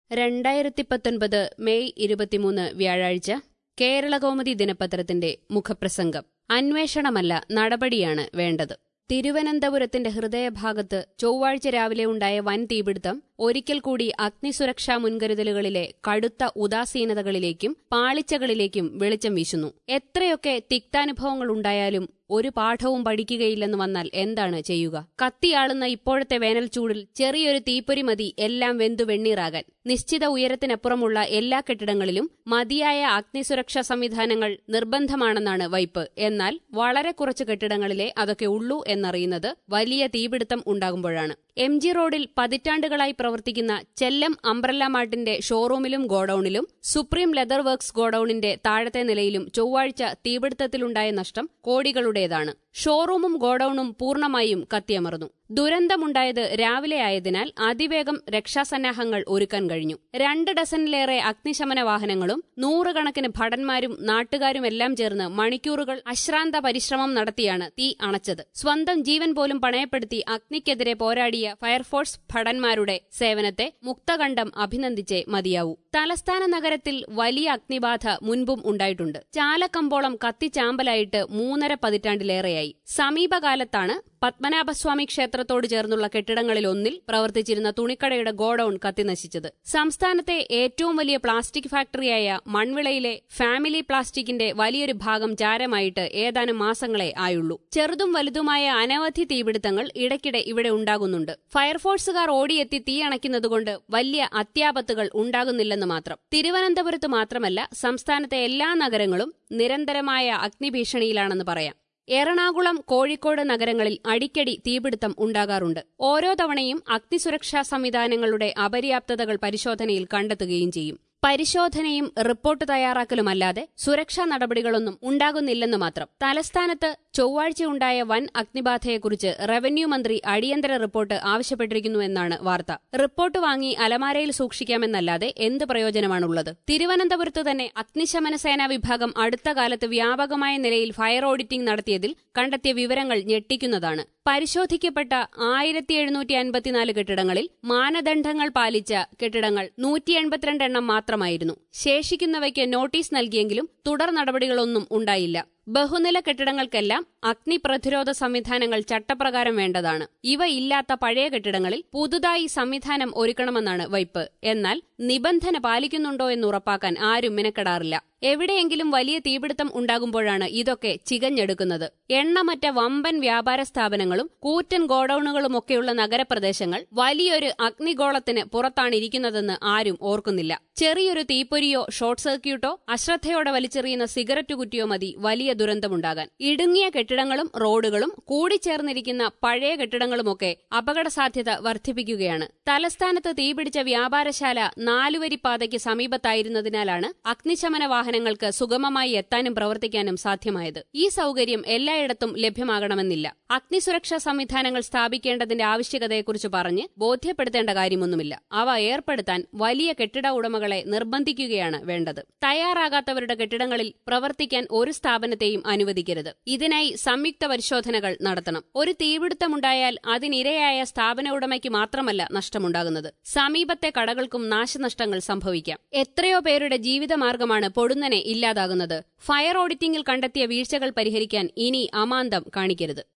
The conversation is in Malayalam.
രണ്ടായിരത്തി പത്തൊൻപത് മെയ് ഇരുപത്തിമൂന്ന് വ്യാഴാഴ്ച കേരളകൗമുദി ദിനപത്രത്തിന്റെ മുഖപ്രസംഗം അന്വേഷണമല്ല നടപടിയാണ് വേണ്ടത് തിരുവനന്തപുരത്തിന്റെ ഹൃദയഭാഗത്ത് ചൊവ്വാഴ്ച രാവിലെ ഉണ്ടായ വൻ തീപിടുത്തം ഒരിക്കൽ കൂടി അഗ്നിസുരക്ഷാ മുൻകരുതലുകളിലെ കടുത്ത ഉദാസീനതകളിലേക്കും പാളിച്ചകളിലേക്കും വെളിച്ചം വീശുന്നു എത്രയൊക്കെ തിക്താനുഭവങ്ങൾ ഉണ്ടായാലും ഒരു പാഠവും പഠിക്കുകയില്ലെന്ന് വന്നാൽ എന്താണ് ചെയ്യുക കത്തിയാളുന്ന ഇപ്പോഴത്തെ വേനൽ ചൂടിൽ ചെറിയൊരു തീപ്പൊരി മതി എല്ലാം വെന്തു വെണ്ണീറാകാൻ നിശ്ചിത ഉയരത്തിനപ്പുറമുള്ള എല്ലാ കെട്ടിടങ്ങളിലും മതിയായ അഗ്നിസുരക്ഷാ സംവിധാനങ്ങൾ നിർബന്ധമാണെന്നാണ് വൈപ്പ് എന്നാൽ വളരെ കുറച്ച് കെട്ടിടങ്ങളിലെ അതൊക്കെ ഉള്ളൂ എന്നറിയുന്നത് വലിയ തീപിടുത്തം ഉണ്ടാകുമ്പോഴാണ് എം ജി റോഡിൽ പതിറ്റാണ്ടുകളായി പ്രവർത്തിക്കുന്ന ചെല്ലം അംബ്രല്ല മാർട്ടിന്റെ ഷോറൂമിലും ഗോഡൌണിലും സുപ്രീം ലെതർ വർക്ക്സ് ഗോഡൌണിന്റെ താഴത്തെ നിലയിലും ചൊവ്വാഴ്ച തീപിടുത്തത്തിലുണ്ടായ നഷ്ടം കോടികളുടേതാണ് ഷോറൂമും ഗോഡൌണും പൂർണ്ണമായും കത്തിയമർന്നു ദുരന്തമുണ്ടായത് രാവിലെ ആയതിനാൽ അതിവേഗം രക്ഷാസന്നാഹങ്ങൾ ഒരുക്കാൻ കഴിഞ്ഞു രണ്ട് ഡസനിലേറെ അഗ്നിശമന വാഹനങ്ങളും നൂറുകണക്കിന് ഭടന്മാരും നാട്ടുകാരുമെല്ലാം ചേർന്ന് മണിക്കൂറുകൾ അശ്രാന്ത പരിശ്രമം നടത്തിയാണ് തീ അണച്ചത് സ്വന്തം ജീവൻ പോലും പണയപ്പെടുത്തി അഗ്നിക്കെതിരെ പോരാടിയ ഫയർഫോഴ്സ് ഭടന്മാരുടെ സേവനത്തെ മുക്തകണ്ഠം അഭിനന്ദിച്ചേ മതിയാവൂ തലസ്ഥാന നഗരത്തിൽ വലിയ അഗ്നിബാധ മുൻപും ഉണ്ടായിട്ടുണ്ട് ചാലക്കമ്പോളം കത്തിച്ചാമ്പലായിട്ട് മൂന്നര പതിറ്റാണ്ടിലേറെയായി സമീപകാലത്താണ് പത്മനാഭസ്വാമി ക്ഷേത്രത്തോട് ചേർന്നുള്ള കെട്ടിടങ്ങളിലൊന്നിൽ പ്രവർത്തിച്ചിരുന്ന തുണിക്കടയുടെ ഗോഡൌൺ കത്തിനശിച്ചത് സംസ്ഥാനത്തെ ഏറ്റവും വലിയ പ്ലാസ്റ്റിക് ഫാക്ടറിയായ മൺവിളയിലെ ഫാമിലി പ്ലാസ്റ്റിക്കിന്റെ വലിയൊരു ഭാഗം ചാരമായിട്ട് ഏതാനും മാസങ്ങളെ ആയുള്ളൂ ചെറുതും വലുതുമായ അനവധി തീപിടുത്തങ്ങൾ ഇടയ്ക്കിടെ ഇവിടെ ഉണ്ടാകുന്നുണ്ട് ഫയർഫോഴ്സുകാർ ഓടിയെത്തി തീ അണയ്ക്കുന്നതുകൊണ്ട് വലിയ അത്യാപത്തുകൾ ഉണ്ടാകുന്നില്ലെന്ന് മാത്രം തിരുവനന്തപുരത്ത് മാത്രമല്ല സംസ്ഥാനത്തെ എല്ലാ നഗരങ്ങളും നിരന്തരമായ അഗ്നിഭീഷണിയിലാണെന്ന് പറയാം എറണാകുളം കോഴിക്കോട് നഗരങ്ങളിൽ അടിക്കടി തീപിടുത്തം ഉണ്ടാകാറുണ്ട് ഓരോ തവണയും അഗ്നിസുരക്ഷാ സംവിധാനങ്ങളുടെ അപര്യാപ്തതകൾ പരിശോധനയിൽ കണ്ടെത്തുകയും ചെയ്യും പരിശോധനയും റിപ്പോർട്ട് തയ്യാറാക്കലുമല്ലാതെ സുരക്ഷാ നടപടികളൊന്നും ഉണ്ടാകുന്നില്ലെന്ന് മാത്രം തലസ്ഥാനത്ത് ചൊവ്വാഴ്ചയുണ്ടായ വൻ അഗ്നിബാധയെക്കുറിച്ച് റവന്യൂ മന്ത്രി അടിയന്തര റിപ്പോർട്ട് ആവശ്യപ്പെട്ടിരിക്കുന്നുവെന്നാണ് വാർത്ത റിപ്പോർട്ട് വാങ്ങി അലമാരയിൽ സൂക്ഷിക്കാമെന്നല്ലാതെ എന്ത് പ്രയോജനമാണുള്ളത് തിരുവനന്തപുരത്ത് തന്നെ അഗ്നിശമന സേനാ വിഭാഗം അടുത്ത കാലത്ത് വ്യാപകമായ നിലയിൽ ഫയർ ഓഡിറ്റിംഗ് നടത്തിയതിൽ കണ്ടെത്തിയ വിവരങ്ങൾ ഞെട്ടിക്കുന്നതാണ് പരിശോധിക്കപ്പെട്ട ആയിരത്തി എഴുന്നൂറ്റി അൻപത്തിനാല് കെട്ടിടങ്ങളിൽ മാനദണ്ഡങ്ങൾ പാലിച്ച കെട്ടിടങ്ങൾ നൂറ്റി എൺപത്തിരണ്ട് എണ്ണം മാത്രമായിരുന്നു ശേഷിക്കുന്നവയ്ക്ക് നോട്ടീസ് നൽകിയെങ്കിലും തുടർ നടപടികളൊന്നും ഉണ്ടായില്ല ബഹുനില കെട്ടിടങ്ങൾക്കെല്ലാം അഗ്നി പ്രതിരോധ സംവിധാനങ്ങൾ ചട്ടപ്രകാരം വേണ്ടതാണ് ഇവ ഇല്ലാത്ത പഴയ കെട്ടിടങ്ങളിൽ പുതുതായി സംവിധാനം ഒരുക്കണമെന്നാണ് വൈപ്പ് എന്നാൽ നിബന്ധന പാലിക്കുന്നുണ്ടോ എന്ന് ഉറപ്പാക്കാൻ ആരും മിനക്കെടാറില്ല എവിടെയെങ്കിലും വലിയ തീപിടുത്തം ഉണ്ടാകുമ്പോഴാണ് ഇതൊക്കെ ചികഞ്ഞെടുക്കുന്നത് എണ്ണമറ്റ വമ്പൻ വ്യാപാര സ്ഥാപനങ്ങളും കൂറ്റൻ ഗോഡൌണുകളുമൊക്കെയുള്ള നഗരപ്രദേശങ്ങൾ വലിയൊരു അഗ്നിഗോളത്തിന് പുറത്താണ് ഇരിക്കുന്നതെന്ന് ആരും ഓർക്കുന്നില്ല ചെറിയൊരു തീപ്പൊരിയോ ഷോർട്ട് സർക്യൂട്ടോ അശ്രദ്ധയോടെ വലിച്ചെറിയുന്ന സിഗരറ്റ് കുറ്റിയോ മതി വലിയ ദുരന്തമുണ്ടാകാൻ ഇടുങ്ങിയ കെട്ടിടങ്ങളും റോഡുകളും കൂടിച്ചേർന്നിരിക്കുന്ന പഴയ കെട്ടിടങ്ങളുമൊക്കെ അപകട സാധ്യത വർദ്ധിപ്പിക്കുകയാണ് തലസ്ഥാനത്ത് തീപിടിച്ച വ്യാപാരശാല നാലുവരി പാതയ്ക്ക് സമീപത്തായിരുന്നതിനാലാണ് അഗ്നിശമന വാഹനങ്ങൾക്ക് സുഗമമായി എത്താനും പ്രവർത്തിക്കാനും സാധ്യമായത് ഈ സൌകര്യം എല്ലായിടത്തും ലഭ്യമാകണമെന്നില്ല അഗ്നിസുരക്ഷാ സംവിധാനങ്ങൾ സ്ഥാപിക്കേണ്ടതിന്റെ ആവശ്യകതയെക്കുറിച്ച് പറഞ്ഞ് ബോധ്യപ്പെടുത്തേണ്ട കാര്യമൊന്നുമില്ല അവ ഏർപ്പെടുത്താൻ വലിയ കെട്ടിട ഉടമകളെ നിർബന്ധിക്കുകയാണ് വേണ്ടത് തയ്യാറാകാത്തവരുടെ കെട്ടിടങ്ങളിൽ പ്രവർത്തിക്കാൻ ഒരു സ്ഥാപനത്തെയും അനുവദിക്കരുത് ഇതിനായി സംയുക്ത പരിശോധനകൾ നടത്തണം ഒരു തീപിടുത്തമുണ്ടായാൽ അതിനിരയായ സ്ഥാപന ഉടമയ്ക്ക് മാത്രമല്ല നഷ്ടമുണ്ടാകുന്നത് സമീപത്തെ കടകൾക്കും നാശനഷ്ടങ്ങൾ സംഭവിക്കാം എത്രയോ പേരുടെ ജീവിതമാർഗമാണ് പൊടുന്നനെ ഇല്ലാതാകുന്നത് ഫയർ ഓഡിറ്റിംഗിൽ കണ്ടെത്തിയ വീഴ്ചകൾ പരിഹരിക്കാൻ ഇനി അമാന്തം കാണിക്കരുത്